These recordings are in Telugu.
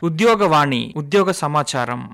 ఉద్యోగవాణి ఉద్యోగ సమాచారం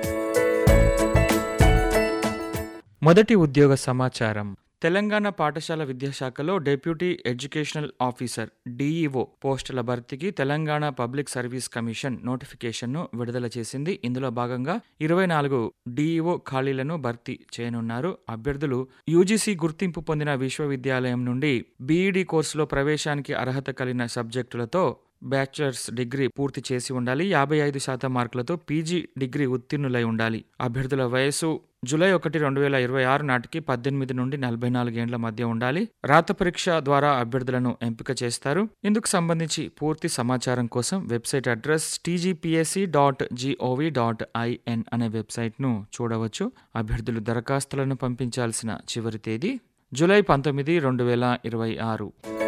మొదటి ఉద్యోగ సమాచారం తెలంగాణ పాఠశాల విద్యాశాఖలో డెప్యూటీ ఎడ్యుకేషనల్ ఆఫీసర్ డీఈఓ పోస్టుల భర్తీకి తెలంగాణ పబ్లిక్ సర్వీస్ కమిషన్ నోటిఫికేషన్ను విడుదల చేసింది ఇందులో భాగంగా ఇరవై నాలుగు డీఈఓ ఖాళీలను భర్తీ చేయనున్నారు అభ్యర్థులు యూజీసీ గుర్తింపు పొందిన విశ్వవిద్యాలయం నుండి బీఈడీ కోర్సులో ప్రవేశానికి అర్హత కలిగిన సబ్జెక్టులతో బ్యాచిలర్స్ డిగ్రీ పూర్తి చేసి ఉండాలి యాభై ఐదు శాతం మార్కులతో పీజీ డిగ్రీ ఉత్తీర్ణులై ఉండాలి అభ్యర్థుల వయసు జూలై ఒకటి రెండు వేల ఇరవై ఆరు నాటికి పద్దెనిమిది నుండి నలభై నాలుగేండ్ల మధ్య ఉండాలి రాత పరీక్ష ద్వారా అభ్యర్థులను ఎంపిక చేస్తారు ఇందుకు సంబంధించి పూర్తి సమాచారం కోసం website address TGPSC dot GOV dot IN అనే వెబ్సైట్ను చూడవచ్చు అభ్యర్థులు దరఖాస్తులను పంపించాల్సిన చివరి తేదీ జూలై పంతొమ్మిది రెండు వేల ఇరవై ఆరు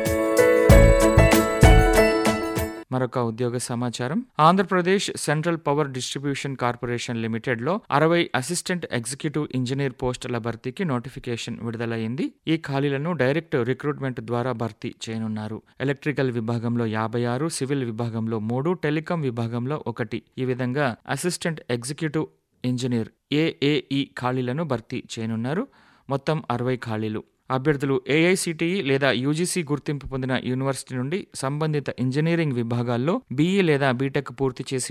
మరొక ఉద్యోగ సమాచారం Andhra Pradesh central power distribution corporation లిమిటెడ్లో అరవై అసిస్టెంట్ ఎగ్జిక్యూటివ్ ఇంజనీర్ పోస్టుల భర్తీకి నోటిఫికేషన్ విడుదలైంది ఈ ఖాళీలను డైరెక్ట్ రిక్రూట్మెంట్ ద్వారా భర్తీ చేయనున్నారు ఎలక్ట్రికల్ విభాగంలో యాభై ఆరు సివిల్ విభాగంలో మూడు టెలికాం విభాగంలో ఒకటి ఈ విధంగా అసిస్టెంట్ ఎగ్జిక్యూటివ్ ఇంజనీర్ ఏఏఈ ఖాళీలను భర్తీ చేయనున్నారు మొత్తం అరవై ఖాళీలు అభ్యర్థులు ఏఐసిటిఈ లేదా యూజీసీ గుర్తింపు పొందిన యూనివర్సిటీ నుండి సంబంధిత ఇంజనీరింగ్ విభాగాల్లో బీఈ లేదా బీటెక్ పూర్తి చేసి